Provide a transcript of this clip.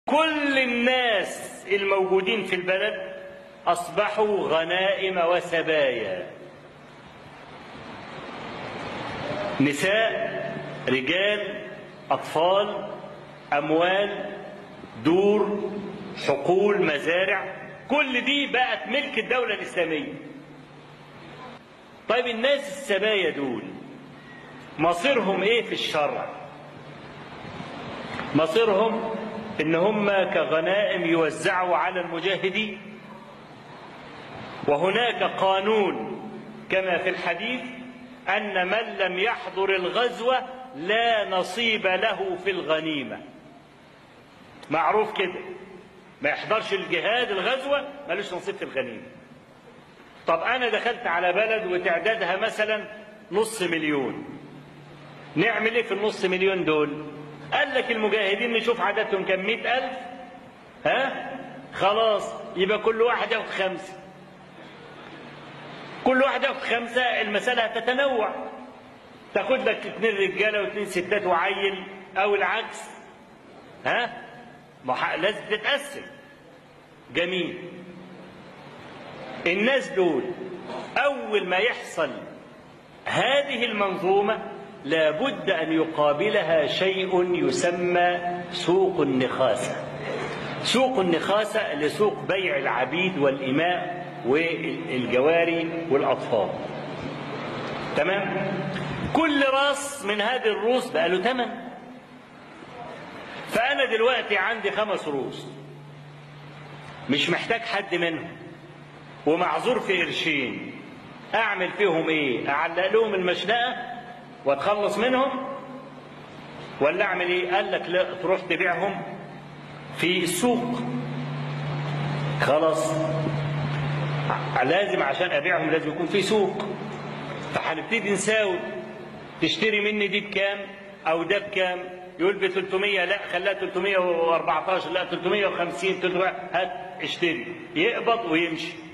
كل الناس الموجودين في البلد أصبحوا غنائم وسبايا نساء رجال أطفال أموال دور حقول مزارع كل دي بقت ملك الدولة الإسلامية طيب الناس السبايا دول مصيرهم ايه في الشرع مصيرهم ان هم كغنائم يوزعوا على المجاهدين وهناك قانون كما في الحديث ان من لم يحضر الغزوه لا نصيب له في الغنيمه معروف كده ما يحضرش الجهاد الغزوه ملوش نصيب في الغنيمه طب انا دخلت على بلد وتعدادها مثلا نص مليون نعمل ايه في النص مليون دول قال لك المجاهدين نشوف عددهم كم مئة ألف ها خلاص يبقى كل واحد ياخد خمسة كل واحد ياخد خمسة المسألة هتتنوع تاخد لك اتنين رجالة واتنين ستات وعيل أو العكس ها ما لازم تتقسم جميل الناس دول أول ما يحصل هذه المنظومة لابد أن يقابلها شيء يسمى سوق النخاسة سوق النخاسة لسوق بيع العبيد والإماء والجواري والأطفال تمام كل راس من هذه الروس بقى له ثمن فأنا دلوقتي عندي خمس روس مش محتاج حد منهم ومعذور في قرشين أعمل فيهم إيه؟ أعلق لهم المشنقة واتخلص منهم ولا اعمل ايه قال لك لا تروح تبيعهم في السوق خلاص لازم عشان ابيعهم لازم يكون في سوق فهنبتدي نساوي تشتري مني دي بكام او ده بكام يقول ب 300 لا خليها 314 لا 350 300 هات اشتري يقبض ويمشي